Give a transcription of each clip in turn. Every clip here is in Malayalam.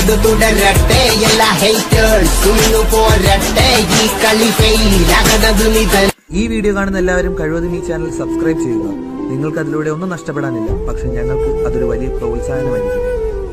അത് തുടരട്ടെ എല്ലാ ഹേറ്റേഴ്സും പോരട്ടെ ഈ കളി ഫെയിലാകണത് നീ തന്നെ ഈ വീഡിയോ കാണുന്ന എല്ലാവരും കഴിവതും ഈ ചാനൽ സബ്സ്ക്രൈബ് ചെയ്യുക നിങ്ങൾക്ക് അതിലൂടെ ഒന്നും നഷ്ടപ്പെടാനില്ല പക്ഷെ ഞങ്ങൾക്ക് അതൊരു വലിയ പ്രോത്സാഹനമായിരിക്കും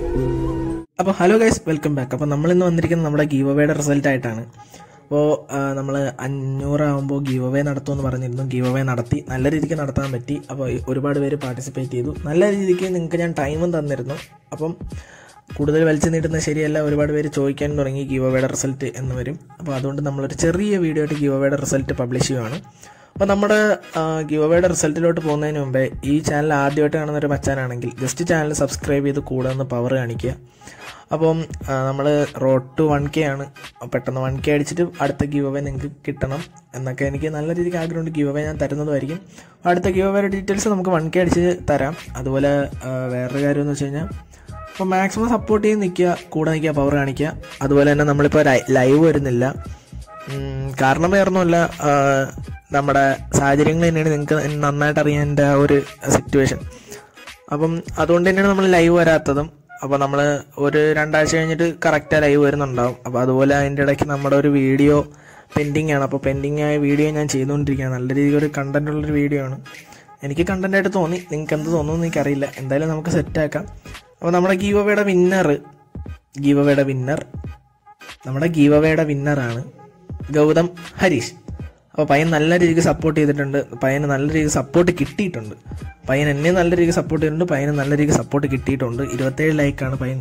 അപ്പോൾ ഹലോ ഗൈസ് വെൽക്കം ബാക്ക് അപ്പോൾ നമ്മൾ ഇന്ന് വന്നിരിക്കുന്നത് നമ്മുടെ ഗീവ് അവയുടെ റിസൾട്ട് ആയിട്ടാണ് അപ്പോൾ നമ്മൾ അഞ്ഞൂറാകുമ്പോൾ ഗീവ് അവേ നടത്തുമെന്ന് പറഞ്ഞിരുന്നു ഗീവ് അവേ നടത്തി നല്ല രീതിക്ക് നടത്താൻ പറ്റി അപ്പോൾ ഒരുപാട് പേര് പാർട്ടിസിപ്പേറ്റ് ചെയ്തു നല്ല രീതിക്ക് നിങ്ങൾക്ക് ഞാൻ ടൈമും തന്നിരുന്നു അപ്പം കൂടുതൽ വലിച്ചു നീട്ടുന്നത് ശരിയല്ല ഒരുപാട് പേര് ചോദിക്കാൻ തുടങ്ങി ഗീവ് അവയുടെ റിസൾട്ട് എന്ന് വരും അപ്പോൾ അതുകൊണ്ട് നമ്മളൊരു ചെറിയ വീഡിയോ ആയിട്ട് ഗീവ് അവയുടെ റിസൾട്ട് പബ്ലിഷ് ചെയ്യുവാണ് അപ്പോൾ നമ്മുടെ ഗീവ് അവയുടെ റിസൾട്ടിലോട്ട് പോകുന്നതിന് മുമ്പേ ഈ ചാനൽ ആദ്യമായിട്ട് കാണുന്ന ഒരു മച്ചാനാണെങ്കിൽ ജസ്റ്റ് ചാനൽ സബ്സ്ക്രൈബ് ചെയ്ത് കൂടെ ഒന്ന് പവർ കാണിക്കുക അപ്പം നമ്മൾ റോഡ് ടു വൺ കെ ആണ് പെട്ടെന്ന് വൺ കെ അടിച്ചിട്ട് അടുത്ത ഗീവ് അവേ നിങ്ങൾക്ക് കിട്ടണം എന്നൊക്കെ എനിക്ക് നല്ല രീതിക്ക് ആഗ്രഹമുണ്ട് ഗീവ് അവേ ഞാൻ തരുന്നതുമായിരിക്കും അടുത്ത ഗീവ് അവയുടെ ഡീറ്റെയിൽസ് നമുക്ക് വൺ കെ അടിച്ച് തരാം അതുപോലെ ആ, വേറൊരു കാര്യം എന്ന് വെച്ച് കഴിഞ്ഞാൽ അപ്പോൾ മാക്സിമം സപ്പോർട്ട് ചെയ്ത് നിൽക്കുക കൂടെ നിൽക്കുക പവർ കാണിക്കുക അതുപോലെ തന്നെ നമ്മളിപ്പോൾ ലൈവ് വരുന്നില്ല ഉം, കാരണം വേറൊന്നുമല്ല ആ, നമ്മുടെ സാഹചര്യങ്ങൾ തന്നെയാണ് നിങ്ങൾക്ക് നന്നായിട്ട് അറിയാൻ എൻ്റെ ആ ഒരു സിറ്റുവേഷൻ അപ്പം അതുകൊണ്ട് തന്നെയാണ് നമ്മൾ ലൈവ് വരാത്തതും അപ്പോൾ നമ്മൾ ഒരു രണ്ടാഴ്ച കഴിഞ്ഞിട്ട് കറക്റ്റ് ലൈവ് വരുന്നുണ്ടാവും അപ്പോൾ അതുപോലെ അതിൻ്റെ ഇടയ്ക്ക് നമ്മുടെ ഒരു വീഡിയോ പെൻഡിങ് ആണ് അപ്പോൾ പെൻഡിങ് ആയ വീഡിയോ ഞാൻ ചെയ്തുകൊണ്ടിരിക്കുകയാണ് നല്ല രീതിയിൽ ഒരു കണ്ടന്റ് ഉള്ളൊരു വീഡിയോ ആണ് എനിക്ക് കണ്ടന്റ് ആയിട്ട് തോന്നി നിങ്ങൾക്ക് എന്ത് തോന്നുന്നു എനിക്കറിയില്ല എന്തായാലും നമുക്ക് സെറ്റാക്കാം അപ്പോൾ നമ്മുടെ ഗീവ് അവയുടെ വിന്നർ ഗീവ് അവയുടെ വിന്നർ നമ്മുടെ ഗീവ് അവയുടെ വിന്നറാണ് ഗൗതം ഹരീഷ് അപ്പോൾ പയ്യൻ നല്ല രീതിക്ക് സപ്പോർട്ട് ചെയ്തിട്ടുണ്ട് പയ്യന് നല്ല രീതിക്ക് സപ്പോർട്ട് കിട്ടിയിട്ടുണ്ട് പയ്യൻ എന്നെ നല്ല രീതിക്ക് സപ്പോർട്ട് ചെയ്തിട്ടുണ്ട് പയ്യന് നല്ല രീതിക്ക് സപ്പോർട്ട് കിട്ടിയിട്ടുണ്ട് ഇരുപത്തേഴ് ലൈക്കാണ് പയ്യൻ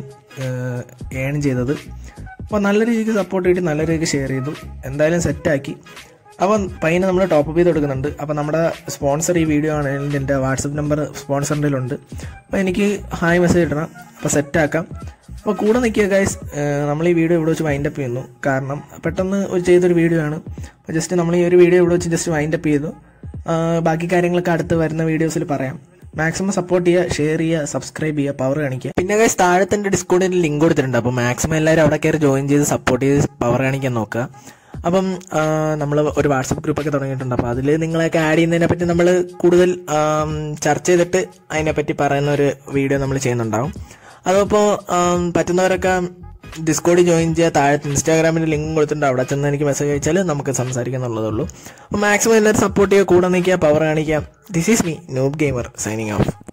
ഏൺ ചെയ്തത് അപ്പോൾ നല്ല രീതിക്ക് സപ്പോർട്ട് കിട്ടി നല്ല രീതിക്ക് ഷെയർ ചെയ്തു എന്തായാലും സെറ്റാക്കി അപ്പം പയ്യനെ നമ്മൾ ടോപ്പ് ചെയ്ത് കൊടുക്കുന്നുണ്ട് അപ്പോൾ നമ്മുടെ സ്പോൺസർ ഈ വീഡിയോ ആണെങ്കിൽ എൻ്റെ വാട്സപ്പ് നമ്പർ സ്പോൺസറിൻ്റെ അപ്പോൾ എനിക്ക് ഹായ് മെസ്സേജ് ഇടണം അപ്പോൾ സെറ്റാക്കാം അപ്പോൾ കൂടെ നിൽക്കുക ഗൈസ് നമ്മൾ ഈ വീഡിയോ ഇവിടെ വെച്ച് വൈൻഡപ്പ് ചെയ്യുന്നു കാരണം പെട്ടെന്ന് ഒരു ചെയ്തൊരു വീഡിയോ ആണ് അപ്പോൾ ജസ്റ്റ് നമ്മൾ ഈ ഒരു വീഡിയോ ഇവിടെ വെച്ച് ജസ്റ്റ് വൈൻഡപ്പ് ചെയ്തു ആ, ബാക്കി കാര്യങ്ങളൊക്കെ അടുത്ത് വരുന്ന വീഡിയോസിൽ പറയാം മാക്സിമം സപ്പോർട്ട് ചെയ്യുക ഷെയർ ചെയ്യുക സബ്സ്ക്രൈബ് ചെയ്യുക പവർ കാണിക്കുക പിന്നെ ഗൈസ് താഴത്തെ എൻ്റെ ഡിസ്കൗണ്ടിൽ ലിങ്ക് കൊടുത്തിട്ടുണ്ട് അപ്പോൾ മാക്സിമം എല്ലാവരും അവിടെ കയറി ജോയിൻ ചെയ്ത് സപ്പോർട്ട് ചെയ്ത് പവർ കാണിക്കാൻ നോക്കുക അപ്പം നമ്മൾ ഒരു വാട്സപ്പ് ഗ്രൂപ്പൊക്കെ തുടങ്ങിയിട്ടുണ്ട് അപ്പോൾ അതിൽ നിങ്ങളെയൊക്കെ ആഡ് ചെയ്യുന്നതിനെ പറ്റി നമ്മൾ കൂടുതൽ ആം, ചർച്ച ചെയ്തിട്ട് അതിനെപ്പറ്റി പറയുന്ന ഒരു വീഡിയോ നമ്മൾ ചെയ്യുന്നുണ്ടാവും അതപ്പോൾ പറ്റുന്നവരൊക്കെ ഡിസ്കോഡിൽ ജോയിൻ ചെയ്യുക താഴത്ത് ഇൻസ്റ്റാഗ്രാമിൻ്റെ ലിങ്ക് കൊടുത്തിട്ടുണ്ട് അവിടെ ചെന്ന് എനിക്ക് മെസ്സേജ് അയച്ചാൽ നമുക്ക് സംസാരിക്കാന്നുള്ളതേ ഉള്ളൂ അപ്പോൾ മാക്സിമം എല്ലാവരും സപ്പോർട്ട് ചെയ്യുക കൂടെ നിൽക്കുക പവർ കാണിക്കുക this is me noob gamer signing of